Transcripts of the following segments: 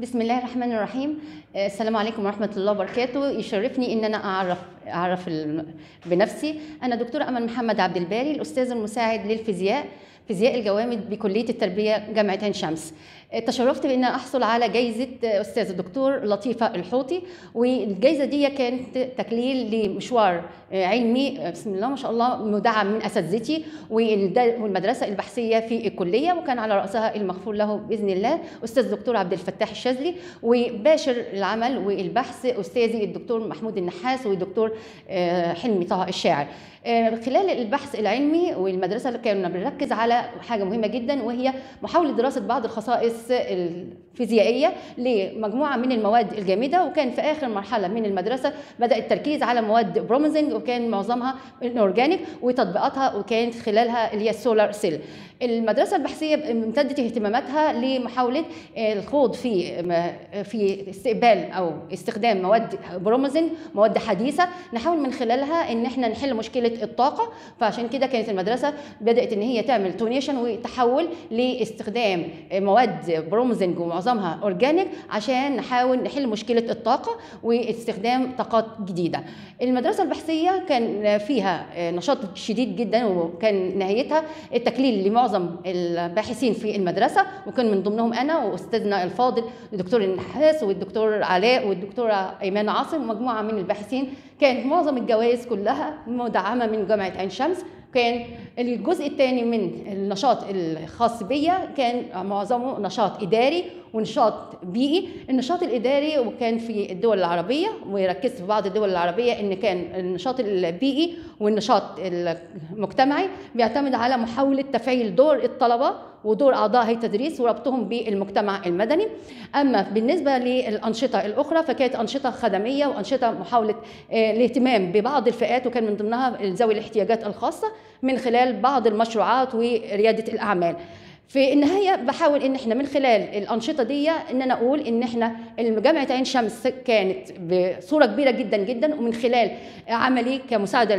بسم الله الرحمن الرحيم آه، السلام عليكم ورحمة الله وبركاته يشرفني إن أنا أعرف أعرف ال- بنفسي أنا دكتورة أمل محمد عبد الباري الأستاذ المساعد للفيزياء فيزياء الجوامد بكلية التربية جامعة عين شمس آه، تشرفت بأن أحصل على جائزة آه، أستاذ الدكتور لطيفة الحوطي والجائزة دي كانت تكليل لمشوار آه، علمي آه، بسم الله ما شاء الله مدعم من أساتذتي والد- والمدرسة البحثية في الكلية وكان على رأسها المغفور له بإذن الله أستاذ الدكتور عبد الفتاح الشاذلي وباشر العمل والبحث أستاذي الدكتور محمود النحاس والدكتور آه، حلمي طه الشاعر آه، خلال البحث العلمي والمدرسة اللي كنا بنركز على حاجة مهمة جدا وهي محاولة دراسة بعض الخصائص الفيزيائية لمجموعة من المواد الجامدة وكان في آخر مرحلة من المدرسة بدأ التركيز على مواد بروميزنج وكان معظمها الاورجانيك وتطبيقاتها وكانت خلالها اللي هي السولار سيل المدرسة البحثية امتدت اهتماماتها لمحاولة الخوض في في استقبال او استخدام مواد بروميزنج مواد حديثة نحاول من خلالها ان احنا نحل مشكلة الطاقة فعشان كده كانت المدرسة بدأت ان هي تعمل تونيشن وتحول لاستخدام مواد بروميزنج ومعظمها اورجانيك عشان نحاول نحل مشكلة الطاقة واستخدام طاقات جديدة المدرسة البحثية كان فيها نشاط شديد جدا وكان نهايتها التكليل لمعظم الباحثين في المدرسة وكان من ضمنهم أنا وأستاذنا الفاضل الدكتور النحاس والدكتور علاء والدكتورة أيمان عاصم ومجموعة من الباحثين كانت معظم الجوائز كلها مدعمة من جامعة عين شمس كان الجزء الثاني من النشاط الخاص بيا كان معظمه نشاط اداري ونشاط بيئي النشاط الاداري وكان في الدول العربيه وركزت في بعض الدول العربيه ان كان النشاط البيئي والنشاط المجتمعي بيعتمد على محاوله تفعيل دور الطلبه ودور اعضاء هيئه التدريس وربطهم بالمجتمع المدني اما بالنسبه للانشطه الاخرى فكانت انشطه خدميه وانشطه محاوله الاهتمام ببعض الفئات وكان من ضمنها ذوي الاحتياجات الخاصه من خلال بعض المشروعات ورياده الاعمال في النهايه بحاول ان احنا من خلال الانشطه دي ان انا اقول ان احنا جامعه عين شمس كانت بصوره كبيره جدا جدا ومن خلال عملي كمساعده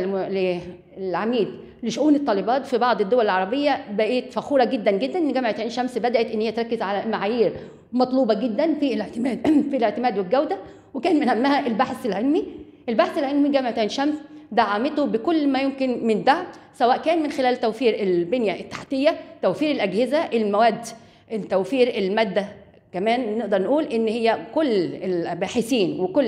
للعميد لشؤون الطالبات في بعض الدول العربيه بقيت فخوره جدا جدا ان جامعه عين شمس بدات ان هي تركز على معايير مطلوبه جدا في الاعتماد في الاعتماد والجوده وكان من اهمها البحث العلمي البحث العلمي جامعه عين شمس دعمته بكل ما يمكن من دعم سواء كان من خلال توفير البنيه التحتيه توفير الاجهزه المواد توفير الماده كمان نقدر نقول ان هي كل الباحثين وكل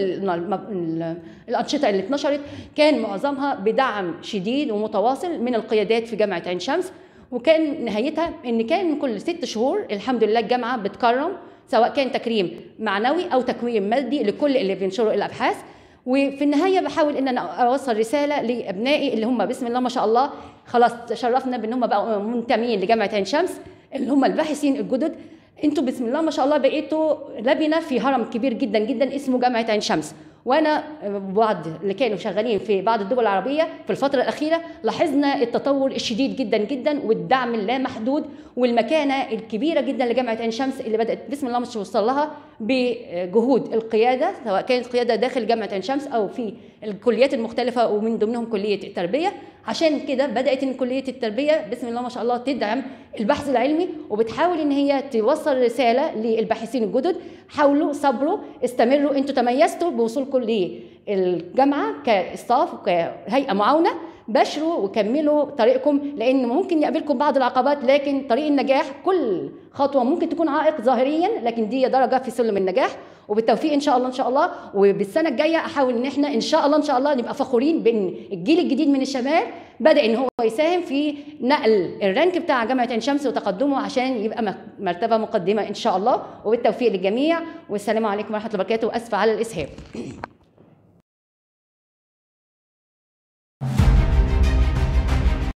الانشطه اللي اتنشرت كان معظمها بدعم شديد ومتواصل من القيادات في جامعه عين شمس وكان نهايتها ان كان كل ست شهور الحمد لله الجامعه بتكرم سواء كان تكريم معنوي او تكريم مادي لكل اللي بينشروا الابحاث وفي النهايه بحاول ان انا اوصل رساله لابنائي اللي هم بسم الله ما شاء الله خلاص تشرفنا بان هم بقوا منتمين لجامعه عين شمس اللي هم الباحثين الجدد انتوا بسم الله ما شاء الله بقيتوا لبنه في هرم كبير جدا جدا اسمه جامعه عين شمس وانا بعض اللي كانوا شغالين في بعض الدول العربيه في الفتره الاخيره لاحظنا التطور الشديد جدا جدا والدعم اللامحدود والمكانه الكبيره جدا لجامعه عين شمس اللي بدات بسم الله ما توصل لها بجهود القياده سواء كانت قياده داخل جامعه عين شمس او في الكليات المختلفه ومن ضمنهم كليه التربيه عشان كده بدات ان كليه التربيه بسم الله ما شاء الله تدعم البحث العلمي وبتحاول ان هي توصل رساله للباحثين الجدد حاولوا صبروا استمروا انتوا تميزتوا بوصولكم للجامعه كاستاف وكهيئه معاونه بشروا وكملوا طريقكم لان ممكن يقابلكم بعض العقبات لكن طريق النجاح كل خطوه ممكن تكون عائق ظاهريا لكن دي درجه في سلم النجاح وبالتوفيق ان شاء الله ان شاء الله وبالسنه الجايه احاول ان احنا ان شاء الله ان شاء الله نبقى فخورين بان الجيل الجديد من الشباب بدا ان هو يساهم في نقل الرانك بتاع جامعه عين شمس وتقدمه عشان يبقى مرتبه مقدمه ان شاء الله وبالتوفيق للجميع والسلام عليكم ورحمه الله وبركاته واسفه على الاسهاب